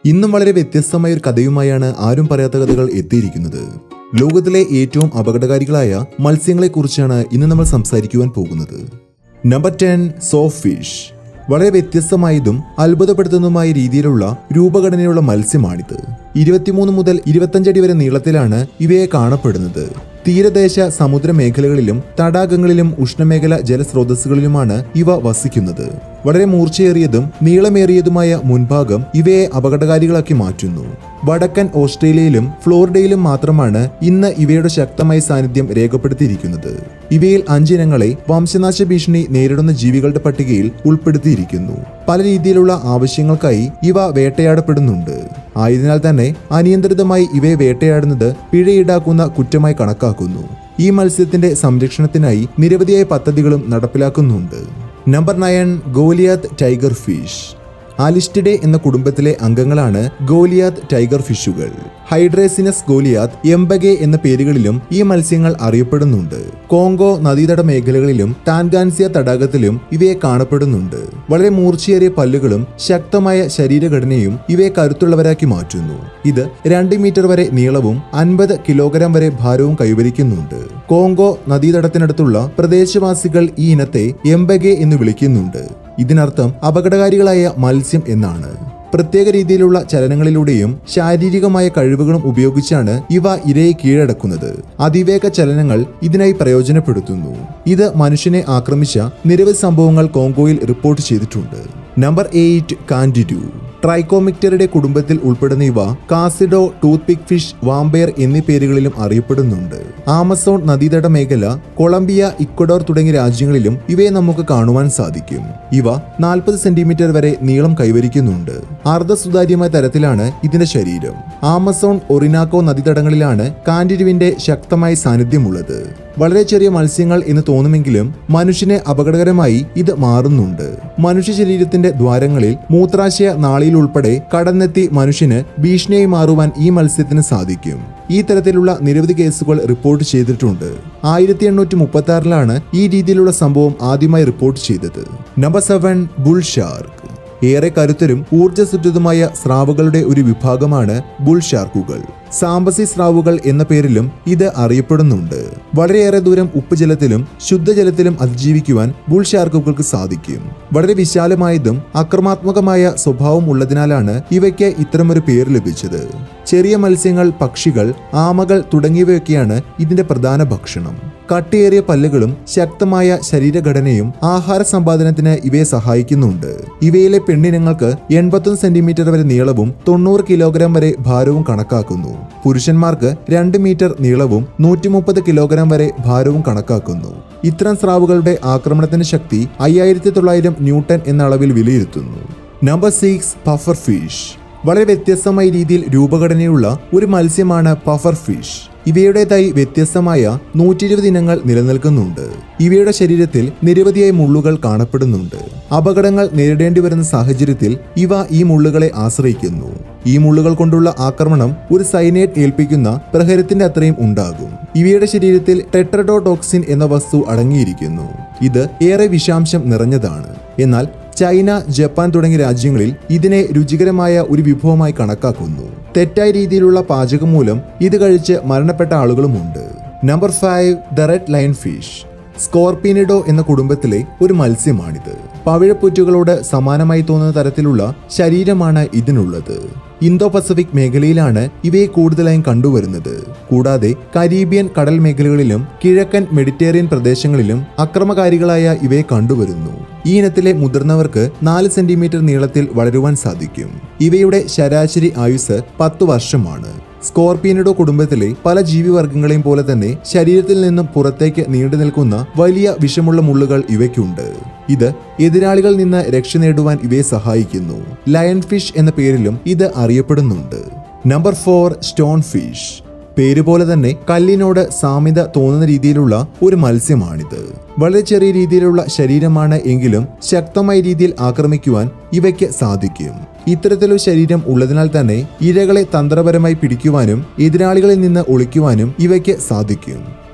ഇന്നും വളരെ വ്യത്യസ്തമായ ഒരു കഥയുമായാണ് ആരും പറയാത്ത കഥകൾ എത്തിയിരിക്കുന്നത് ലോകത്തിലെ ഏറ്റവും അപകടകാരികളായ മത്സ്യങ്ങളെക്കുറിച്ചാണ് ഇന്ന് നമ്മൾ സംസാരിക്കുവാൻ പോകുന്നത് നമ്പർ ടെൻ സോഫ് ഫിഷ് വളരെ വ്യത്യസ്തമായതും അത്ഭുതപ്പെടുത്തുന്നതുമായ രീതിയിലുള്ള രൂപഘടനയുള്ള മത്സ്യമാണിത് ഇരുപത്തിമൂന്ന് മുതൽ ഇരുപത്തഞ്ചടി വരെ നീളത്തിലാണ് ഇവയെ കാണപ്പെടുന്നത് തീരദേശ സമുദ്ര മേഖലകളിലും തടാകങ്ങളിലും ഉഷ്ണമേഖല ജലസ്രോതസ്സുകളിലുമാണ് ഇവ വസിക്കുന്നത് വളരെ മൂർച്ചയേറിയതും നീളമേറിയതുമായ മുൻഭാഗം ഇവയെ അപകടകാരികളാക്കി മാറ്റുന്നു വടക്കൻ ഓസ്ട്രേലിയയിലും ഫ്ലോറിഡയിലും മാത്രമാണ് ഇന്ന് ഇവയുടെ ശക്തമായ സാന്നിധ്യം രേഖപ്പെടുത്തിയിരിക്കുന്നത് ഇവയിൽ അഞ്ചിനങ്ങളെ വംശനാശ ഭീഷണി നേരിടുന്ന ജീവികളുടെ പട്ടികയിൽ ഉൾപ്പെടുത്തിയിരിക്കുന്നു പല രീതിയിലുള്ള ആവശ്യങ്ങൾക്കായി ഇവ വേട്ടയാടപ്പെടുന്നുണ്ട് ആയതിനാൽ തന്നെ അനിയന്ത്രിതമായി ഇവയെ വേട്ടയാടുന്നത് പിഴ ഈടാക്കുന്ന കുറ്റമായി കണക്കാക്കുന്നു ഈ മത്സ്യത്തിന്റെ സംരക്ഷണത്തിനായി നിരവധിയായ പദ്ധതികളും നടപ്പിലാക്കുന്നുണ്ട് number nine goliath tiger fish ആലിസ്റ്റിഡെ എന്ന കുടുംബത്തിലെ അംഗങ്ങളാണ് ഗോലിയാത്ത് ടൈഗർ ഫിഷുകൾ ഹൈഡ്രേസിനസ് ഗോലിയാത്ത് എംബഗെ എന്ന പേരുകളിലും ഈ മത്സ്യങ്ങൾ അറിയപ്പെടുന്നുണ്ട് കോങ്കോ നദീതട മേഖലകളിലും ടാൻഗാൻസിയ തടാകത്തിലും ഇവയെ കാണപ്പെടുന്നുണ്ട് വളരെ മൂർച്ചയേറിയ പല്ലുകളും ശക്തമായ ശരീരഘടനയും ഇവയെ കരുത്തുള്ളവരാക്കി മാറ്റുന്നു ഇത് രണ്ട് മീറ്റർ വരെ നീളവും അൻപത് കിലോഗ്രാം വരെ ഭാരവും കൈവരിക്കുന്നുണ്ട് കോങ്കോ നദീതടത്തിനടുത്തുള്ള പ്രദേശവാസികൾ ഈ ഇനത്തെ എംബഗെ എന്ന് വിളിക്കുന്നുണ്ട് ഇതിനർത്ഥം അപകടകാരികളായ മത്സ്യം എന്നാണ് പ്രത്യേക രീതിയിലുള്ള ചലനങ്ങളിലൂടെയും ശാരീരികമായ കഴിവുകളും ഉപയോഗിച്ചാണ് ഇവ ഇരയെ കീഴടക്കുന്നത് അതിവേഗ ചലനങ്ങൾ ഇതിനായി പ്രയോജനപ്പെടുത്തുന്നു ഇത് മനുഷ്യനെ ആക്രമിച്ച നിരവധി സംഭവങ്ങൾ കോങ്കോയിൽ റിപ്പോർട്ട് ചെയ്തിട്ടുണ്ട് നമ്പർ എയ്റ്റ് കാൻഡിഡു ട്രൈക്കോമിക്ടറുടെ കുടുംബത്തിൽ ഉൾപ്പെടുന്ന ഇവ കാസിഡോ ടൂത്ത് പിക് ഫിഷ് വാമ്പയർ എന്നീ പേരുകളിലും അറിയപ്പെടുന്നുണ്ട് ആമസോൺ നദീതട മേഖല കൊളംബിയ ഇക്വഡോർ തുടങ്ങിയ രാജ്യങ്ങളിലും ഇവയെ നമുക്ക് കാണുവാൻ സാധിക്കും ഇവ നാൽപ്പത് സെന്റിമീറ്റർ വരെ നീളം കൈവരിക്കുന്നുണ്ട് അർദ്ധസുതാര്യമായ തരത്തിലാണ് ഇതിന്റെ ശരീരം ആമസോൺ ഒറിനാക്കോ നദീതടങ്ങളിലാണ് കാൻഡിരുവിന്റെ ശക്തമായ സാന്നിധ്യമുള്ളത് വളരെ ചെറിയ മത്സ്യങ്ങൾ എന്ന് തോന്നുമെങ്കിലും മനുഷ്യന് അപകടകരമായി ഇത് മാറുന്നുണ്ട് മനുഷ്യ ശരീരത്തിന്റെ ദ്വാരങ്ങളിൽ മൂത്രാശയ നാളിയിൽ ഉൾപ്പെടെ കടന്നെത്തി മനുഷ്യന് ഭീഷണിയായി മാറുവാൻ ഈ മത്സ്യത്തിന് സാധിക്കും ഈ തരത്തിലുള്ള നിരവധി കേസുകൾ റിപ്പോർട്ട് ചെയ്തിട്ടുണ്ട് ആയിരത്തി എണ്ണൂറ്റി മുപ്പത്തി ആറിലാണ് ഈ രീതിയിലുള്ള സംഭവം ആദ്യമായി റിപ്പോർട്ട് ചെയ്തത് നമ്പർ സെവൻ ബുൾ ഷാർക്ക് ഏറെ കരുത്തരും ഊർജ്ജസുറ്റതുമായ സ്രാവുകളുടെ ഒരു വിഭാഗമാണ് ബുൾ ഷാർക്കുകൾ സാമ്പസി സ്രാവുകൾ എന്ന പേരിലും ഇത് അറിയപ്പെടുന്നുണ്ട് വളരെയേറെ ദൂരം ഉപ്പുജലത്തിലും ശുദ്ധജലത്തിലും അതിജീവിക്കുവാൻ ബുൾ ഷാർക്കുകൾക്ക് സാധിക്കും വളരെ വിശാലമായതും അക്രമാത്മകമായ സ്വഭാവം ഉള്ളതിനാലാണ് ഇവയ്ക്ക് ഇത്തരമൊരു പേര് ലഭിച്ചത് ചെറിയ മത്സ്യങ്ങൾ പക്ഷികൾ ആമകൾ തുടങ്ങിയവയൊക്കെയാണ് ഇതിന്റെ പ്രധാന ഭക്ഷണം കട്ടിയേറിയ പല്ലുകളും ശക്തമായ ശരീരഘടനയും ആഹാര സമ്പാദനത്തിന് ഇവയെ സഹായിക്കുന്നുണ്ട് ഇവയിലെ പെണ്ണിനങ്ങൾക്ക് എൺപത്തൊന്ന് സെന്റിമീറ്റർ വരെ നീളവും തൊണ്ണൂറ് കിലോഗ്രാം വരെ ഭാരവും കണക്കാക്കുന്നു പുരുഷന്മാർക്ക് രണ്ട് മീറ്റർ നീളവും നൂറ്റി മുപ്പത് കിലോഗ്രാം വരെ ഭാരവും കണക്കാക്കുന്നു ഇത്തരം സ്രാവുകളുടെ ആക്രമണത്തിന് ശക്തി അയ്യായിരത്തി തൊള്ളായിരം ന്യൂട്ടൺ എന്ന അളവിൽ വിലയിരുത്തുന്നു നമ്പർ സിക്സ് പഫർ ഫിഷ് വളരെ വ്യത്യസ്തമായ രീതിയിൽ രൂപഘടനയുള്ള ഒരു മത്സ്യമാണ് പഫർ ഫിഷ് ഇവയുടേതായി വ്യത്യസ്തമായ നൂറ്റി ഇരുപത് ഇനങ്ങൾ നിലനിൽക്കുന്നുണ്ട് ഇവയുടെ ശരീരത്തിൽ നിരവധിയായ മുള്ളുകൾ കാണപ്പെടുന്നുണ്ട് അപകടങ്ങൾ നേരിടേണ്ടി വരുന്ന സാഹചര്യത്തിൽ ഇവ ഈ മുള്ളുകളെ ആശ്രയിക്കുന്നു ഈ മുള്ളുകൾ കൊണ്ടുള്ള ആക്രമണം ഒരു സൈനേറ്റ് ഏൽപ്പിക്കുന്ന പ്രഹരത്തിന്റെ അത്രയും ഉണ്ടാകും ഇവയുടെ ശരീരത്തിൽ ടെട്രഡോടോക്സിൻ എന്ന വസ്തു അടങ്ങിയിരിക്കുന്നു ഇത് ഏറെ വിഷാംശം നിറഞ്ഞതാണ് എന്നാൽ ചൈന ജപ്പാൻ തുടങ്ങിയ രാജ്യങ്ങളിൽ ഇതിനെ രുചികരമായ ഒരു വിഭവമായി കണക്കാക്കുന്നു തെറ്റായ രീതിയിലുള്ള പാചകം മൂലം ഇത് കഴിച്ച് മരണപ്പെട്ട ആളുകളുമുണ്ട് number five the red line fish സ്കോർപീനിഡോ എന്ന കുടുംബത്തിലെ ഒരു മത്സ്യമാണിത് പവിഴപ്പുറ്റുകളോട് സമാനമായി തോന്നുന്ന തരത്തിലുള്ള ശരീരമാണ് ഇതിനുള്ളത് ഇന്തോ പസഫിക് മേഖലയിലാണ് ഇവയെ കൂടുതലായും കണ്ടുവരുന്നത് കൂടാതെ കരീബിയൻ കടൽ മേഖലകളിലും കിഴക്കൻ മെഡിറ്ററേനിയൻ പ്രദേശങ്ങളിലും അക്രമകാരികളായ ഇവയെ കണ്ടുവരുന്നു ഈ ഇനത്തിലെ മുതിർന്നവർക്ക് നാല് സെന്റിമീറ്റർ നീളത്തിൽ വളരുവാൻ സാധിക്കും ഇവയുടെ ശരാശരി ആയുസ് പത്ത് വർഷമാണ് സ്കോർപിയനിഡോ കുടുംബത്തിലെ പല ജീവിവർഗങ്ങളെയും പോലെ തന്നെ ശരീരത്തിൽ നിന്നും പുറത്തേക്ക് നീണ്ടു നിൽക്കുന്ന വലിയ വിഷമുള്ള മുള്ളുകൾ ഇവയ്ക്കുണ്ട് ഇത് എതിരാളികളിൽ നിന്ന് രക്ഷ നേടുവാൻ ഇവയെ സഹായിക്കുന്നു ലയൺ ഫിഷ് എന്ന പേരിലും ഇത് അറിയപ്പെടുന്നുണ്ട് നമ്പർ ഫോർ സ്റ്റോൺ ഫിഷ് പേര് പോലെ തന്നെ കല്ലിനോട് സാമ്യത തോന്നുന്ന രീതിയിലുള്ള ഒരു മത്സ്യമാണിത് വളരെ ചെറിയ രീതിയിലുള്ള ശരീരമാണ് എങ്കിലും ശക്തമായ രീതിയിൽ ആക്രമിക്കുവാൻ ഇവയ്ക്ക് സാധിക്കും ഇത്തരത്തിലൊരു ശരീരം ഉള്ളതിനാൽ തന്നെ ഇരകളെ തന്ത്രപരമായി പിടിക്കുവാനും എതിരാളികളിൽ നിന്ന് ഒളിക്കുവാനും ഇവയ്ക്ക് സാധിക്കും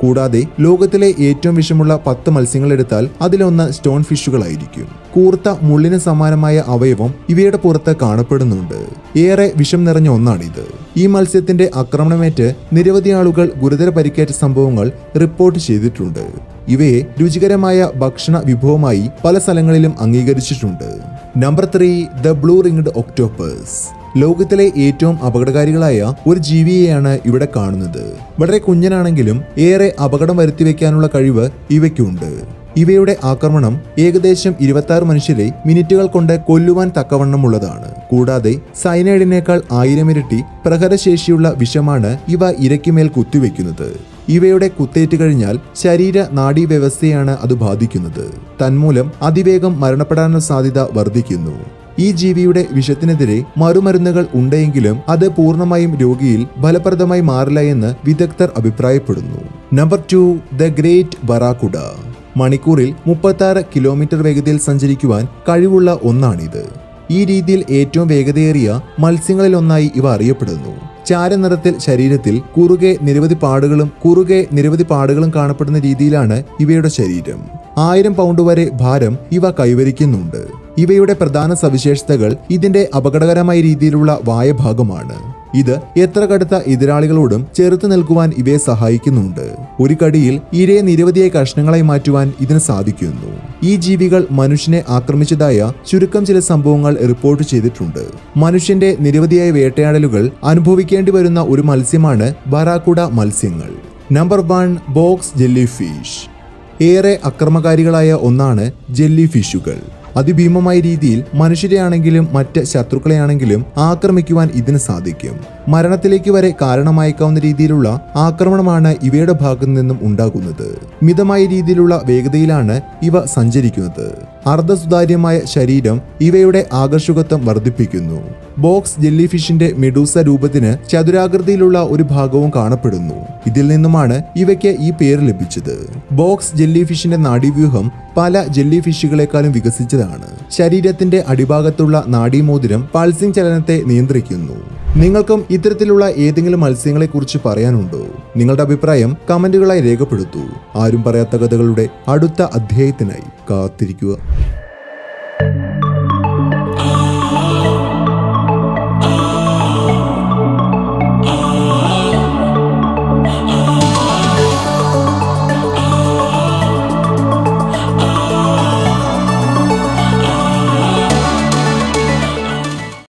കൂടാതെ ലോകത്തിലെ ഏറ്റവും വിഷമുള്ള പത്ത് മത്സ്യങ്ങൾ എടുത്താൽ അതിലൊന്ന് സ്റ്റോൺ ഫിഷുകളായിരിക്കും കൂർത്ത മുള്ളിന് സമാനമായ അവയവം ഇവയുടെ പുറത്ത് കാണപ്പെടുന്നുണ്ട് ഏറെ വിഷം നിറഞ്ഞ ഒന്നാണിത് ഈ മത്സ്യത്തിന്റെ ആക്രമണമേറ്റ് നിരവധി ആളുകൾ ഗുരുതര പരിക്കേറ്റ സംഭവങ്ങൾ റിപ്പോർട്ട് ചെയ്തിട്ടുണ്ട് ഇവയെ രുചികരമായ ഭക്ഷണ വിഭവമായി പല സ്ഥലങ്ങളിലും അംഗീകരിച്ചിട്ടുണ്ട് number three the blue ringed octopus ലോകത്തിലെ ഏറ്റവും അപകടകാരികളായ ഒരു ജീവിയെയാണ് ഇവിടെ കാണുന്നത് വളരെ കുഞ്ഞനാണെങ്കിലും ഏറെ അപകടം വരുത്തിവെക്കാനുള്ള കഴിവ് ഇവയ്ക്കുണ്ട് ഇവയുടെ ആക്രമണം ഏകദേശം ഇരുപത്തി ആറ് മനുഷ്യരെ മിനിറ്റുകൾ കൊണ്ട് കൊല്ലുവാൻ തക്കവണ്ണമുള്ളതാണ് കൂടാതെ സൈനൈഡിനേക്കാൾ ആയിരം ഇരട്ടി പ്രഹരശേഷിയുള്ള വിഷമാണ് ഇവ ഇരയ്ക്കുമേൽ കുത്തിവെക്കുന്നത് ഇവയുടെ കുത്തേറ്റ് കഴിഞ്ഞാൽ ശരീര നാഡീ വ്യവസ്ഥയാണ് അത് ബാധിക്കുന്നത് തന്മൂലം അതിവേഗം മരണപ്പെടാനുള്ള സാധ്യത വർദ്ധിക്കുന്നു ഈ ജീവിയുടെ വിഷത്തിനെതിരെ മറുമരുന്നുകൾ ഉണ്ടെങ്കിലും അത് പൂർണ്ണമായും രോഗിയിൽ ഫലപ്രദമായി മാറില്ല എന്ന് വിദഗ്ധർ അഭിപ്രായപ്പെടുന്നു number two the great barracuda മണിക്കൂറിൽ മുപ്പത്തി കിലോമീറ്റർ വേഗതയിൽ സഞ്ചരിക്കുവാൻ കഴിവുള്ള ഒന്നാണിത് ഈ രീതിയിൽ ഏറ്റവും വേഗതയേറിയ മത്സ്യങ്ങളിലൊന്നായി ഇവ അറിയപ്പെടുന്നു ചാരനിറത്തിൽ ശരീരത്തിൽ കുറുകെ നിരവധി പാടുകളും കുറുകെ നിരവധി പാടുകളും കാണപ്പെടുന്ന രീതിയിലാണ് ഇവയുടെ ശരീരം ആയിരം പൗണ്ട് വരെ ഭാരം ഇവ കൈവരിക്കുന്നുണ്ട് ഇവയുടെ പ്രധാന സവിശേഷതകൾ ഇതിന്റെ അപകടകരമായ രീതിയിലുള്ള വായഭാഗമാണ് ഇത് എത്ര കടുത്ത എതിരാളികളോടും ചെറുത്തു നിൽക്കുവാൻ ഇവയെ സഹായിക്കുന്നുണ്ട് ഒരു കടിയിൽ ഇരയെ നിരവധിയായ കഷ്ണങ്ങളായി മാറ്റുവാൻ ഇതിന് സാധിക്കുന്നു ഈ ജീവികൾ മനുഷ്യനെ ആക്രമിച്ചതായ ചുരുക്കം ചില സംഭവങ്ങൾ റിപ്പോർട്ട് ചെയ്തിട്ടുണ്ട് മനുഷ്യന്റെ നിരവധിയായ വേട്ടയാടലുകൾ അനുഭവിക്കേണ്ടി വരുന്ന ഒരു മത്സ്യമാണ് ബറാക്കുഡ മത്സ്യങ്ങൾ number one box jellyfish ഏറെ അക്രമകാരികളായ ഒന്നാണ് ജെല്ലി ഫിഷുകൾ അതിഭീമമായ രീതിയിൽ മനുഷ്യരെയാണെങ്കിലും മറ്റ് ശത്രുക്കളെയാണെങ്കിലും ആക്രമിക്കുവാൻ ഇതിന് സാധിക്കും മരണത്തിലേക്ക് വരെ കാരണമായേക്കാവുന്ന രീതിയിലുള്ള ആക്രമണമാണ് ഇവയുടെ ഭാഗത്തു നിന്നും ഉണ്ടാകുന്നത് മിതമായ രീതിയിലുള്ള വേഗതയിലാണ് ഇവ സഞ്ചരിക്കുന്നത് അർദ്ധസുതാര്യമായ ശരീരം ഇവയുടെ ആകർഷകത്വം വർദ്ധിപ്പിക്കുന്നു ബോക്സ് ജെല്ലി ഫിഷിന്റെ മെഡൂസ രൂപത്തിന് ചതുരാകൃതിയിലുള്ള ഒരു ഭാഗവും കാണപ്പെടുന്നു ഇതിൽ നിന്നുമാണ് ഇവയ്ക്ക് ഈ പേര് ലഭിച്ചത് ബോക്സ് ജെല്ലി ഫിഷിന്റെ നാഡീവ്യൂഹം പല ജെല്ലി ഫിഷുകളെക്കാളും വികസിച്ചതാണ് ശരീരത്തിന്റെ അടിഭാഗത്തുള്ള നാഡീമോതിരം പൾസിംഗ് ചലനത്തെ നിയന്ത്രിക്കുന്നു നിങ്ങൾക്കും ഇത്തരത്തിലുള്ള ഏതെങ്കിലും മത്സ്യങ്ങളെ കുറിച്ച് പറയാനുണ്ടോ നിങ്ങളുടെ അഭിപ്രായം കമന്റുകളായി രേഖപ്പെടുത്തൂ ആരും പറയാത്ത കഥകളുടെ അടുത്ത അധ്യായത്തിനായി കാത്തിരിക്കുക